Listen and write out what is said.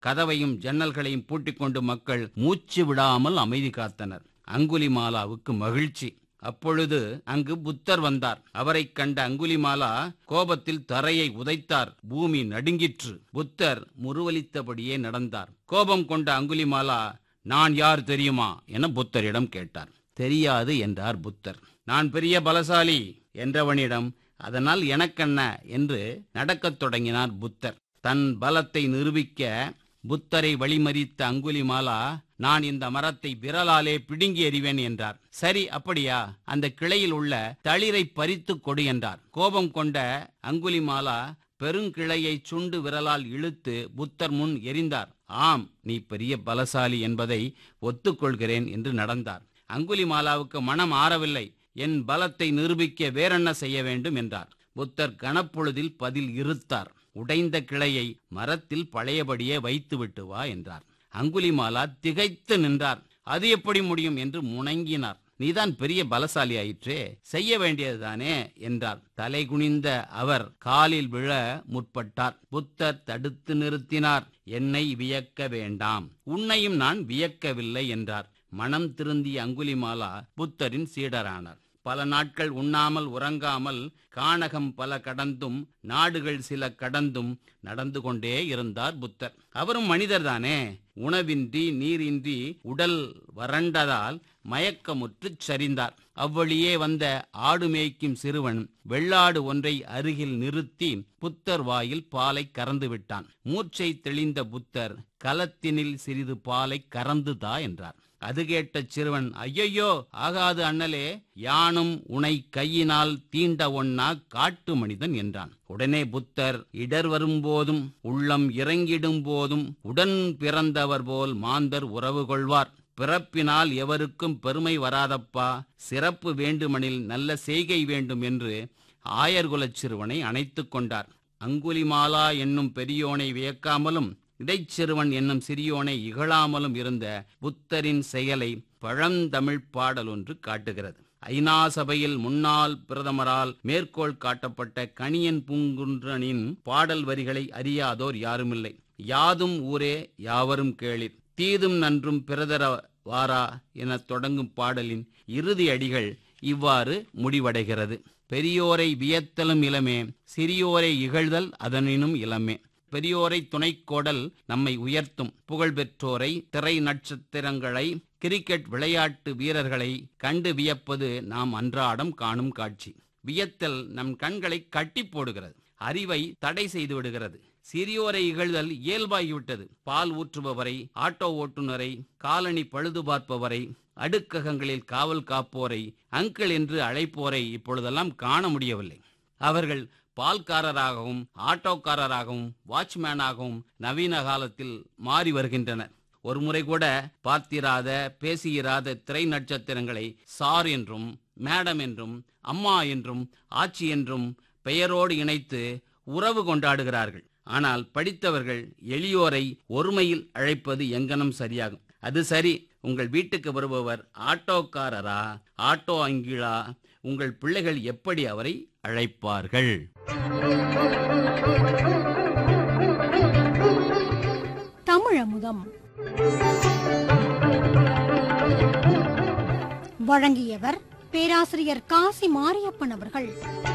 கதவையும் ஜன்னல்களையும் பூட்டிக் கொண்டு மக்கள் மூச்சு விடாமல் அமைதி காத்தனர் அங்குலிமாலாவுக்கு மகிழ்ச்சி அப்பொழுது அங்கு புத்தர் வந்தார் அவரைக் கண்ட அங்குலிமாலா கோபத்தில் தரையை உதைத்தார் பூமி நடுங்கிற்று புத்தர் முருவலித்தபடியே நடந்தார் கோபம் கொண்ட அங்குலிமாலா நான் யார் தெரியுமா என புத்தரிடம் கேட்டார் தெரியாது என்றார் புத்தர் நான் பெரிய பலசாலி என்றவனிடம் அதனால் எனக்கென்ன என்று நடக்கத் தொடங்கினார் புத்தர் தன் பலத்தை நிரூபிக்க புத்தரை வழிமறித்த அங்குலிமாலா நான் இந்த மரத்தை விரலாலே பிடுங்கி எறிவேன் என்றார் சரி அப்படியா அந்த கிளையில் உள்ள தளிரை பறித்து கொடு என்றார் கோபம் கொண்ட அங்குலிமாலா பெருங்கிளையை சுண்டு விரலால் இழுத்து புத்தர் முன் எரிந்தார் ஆம் நீ பெரிய பலசாலி என்பதை ஒத்துக்கொள்கிறேன் என்று நடந்தார் அங்குலிமாலாவுக்கு மனம் ஆறவில்லை என் பலத்தை நிரூபிக்க வேறென்ன செய்ய வேண்டும் என்றார் புத்தர் கனப்பொழுதில் பதில் இருத்தார் உடைந்த கிளையை மரத்தில் பழையபடியே வைத்துவிட்டு வா என்றார் அங்குலிமாலா திகைத்து நின்றார் அது எப்படி முடியும் என்று முணங்கினார் நீதான் பெரிய பலசாலி ஆயிற்றே செய்ய வேண்டியதுதானே என்றார் தலை குனிந்த அவர் காலில் விழ முற்பட்டார் புத்தர் தடுத்து நிறுத்தினார் என்னை வியக்க வேண்டாம் உன்னையும் நான் வியக்கவில்லை என்றார் மனம் திருந்திய அங்குலிமாலா புத்தரின் சீடரானார் பல நாட்கள் உண்ணாமல் உறங்காமல் கானகம் பல கடந்தும் நாடுகள் சில கடந்தும் நடந்து கொண்டே இருந்தார் புத்தர் அவரும் மனிதர்தானே உணவின்றி நீரின்றி உடல் வறண்டதால் மயக்கமுற்றுச் சரிந்தார் அவ்வழியே வந்த ஆடு மேய்க்கும் சிறுவன் வெள்ளாடு ஒன்றை அருகில் நிறுத்தி புத்தர் வாயில் பாலை கறந்து விட்டான் மூர்ச்சை தெளிந்த புத்தர் கலத்தினில் சிறிது பாலை கறந்து தா என்றார் அது கேட்ட சிறுவன் ஐயையோ ஆகாது அண்ணலே யானும் உனை கையினால் தீண்ட ஒன்னா காட்டு மனிதன் என்றான் உடனே புத்தர் இடர் வரும்போதும் உள்ளம் இறங்கிடும் போதும் உடன் பிறந்தவர் போல் மாந்தர் உறவு கொள்வார் பிறப்பினால் எவருக்கும் பெருமை வராதப்பா சிறப்பு வேண்டுமெனில் நல்ல செய்கை வேண்டும் என்று ஆயர்குலச் சிறுவனை அணைத்துக் கொண்டார் அங்குலிமாலா என்னும் பெரியோனை வியக்காமலும் இடைச்சிறுவன் என்னும் சிறியோனை இகழாமலும் இருந்த புத்தரின் செயலை பழந்தமிழ் பாடல் ஒன்று காட்டுகிறது ஐநா சபையில் முன்னாள் பிரதமரால் மேற்கோள் காட்டப்பட்ட கணியன் பூங்குன்றனின் பாடல் வரிகளை அறியாதோர் யாருமில்லை யாதும் ஊரே யாவரும் கேளிர் தீதும் நன்றும் பிரதர வாரா எனத் தொடங்கும் பாடலின் இறுதி அடிகள் இவ்வாறு முடிவடைகிறது பெரியோரை வியத்தலும் இளமே சிறியோரை இகழ்தல் அதனினும் இளமே பெரியோரை துணைக்கோடல் நம்மை உயர்த்தும் புகழ்பெற்றோரை திரை நட்சத்திரங்களை கிரிக்கெட் விளையாட்டு வீரர்களை கண்டு வியப்பது நாம் அன்றாடம் காணும் காட்சி வியத்தல் நம் கண்களை கட்டி போடுகிறது அறிவை தடை செய்து விடுகிறது சிறியோரை இகழ்தல் இயல்பாகிவிட்டது பால் ஊற்றுபவரை ஆட்டோ ஓட்டுநரை காலணி பழுது பார்ப்பவரை அடுக்ககங்களில் காவல் காப்போரை அங்கிள் என்று அழைப்போரை இப்பொழுதெல்லாம் காண முடியவில்லை அவர்கள் பால்காரராகவும் ஆட்டோக்காரராகவும் வாட்ச்மேனாகவும் நவீன காலத்தில் மாறி வருகின்றனர் ஒரு முறை கூட பார்த்திராத பேசியிராத திரை நட்சத்திரங்களை சார் என்றும் மேடம் என்றும் அம்மா என்றும் ஆச்சி என்றும் பெயரோடு இணைத்து உறவு கொண்டாடுகிறார்கள் ஆனால் படித்தவர்கள் எளியோரை ஒருமையில் அழைப்பது எங்கனம் சரியாகும் அது சரி உங்கள் வீட்டுக்கு வருபவர் ஆட்டோக்காரரா ஆட்டோ அங்கிழா உங்கள் பிள்ளைகள் எப்படி அவரை அழைப்பார்கள் தமிழமுதம் வழங்கியவர் பேராசிரியர் காசி மாரியப்பன் அவர்கள்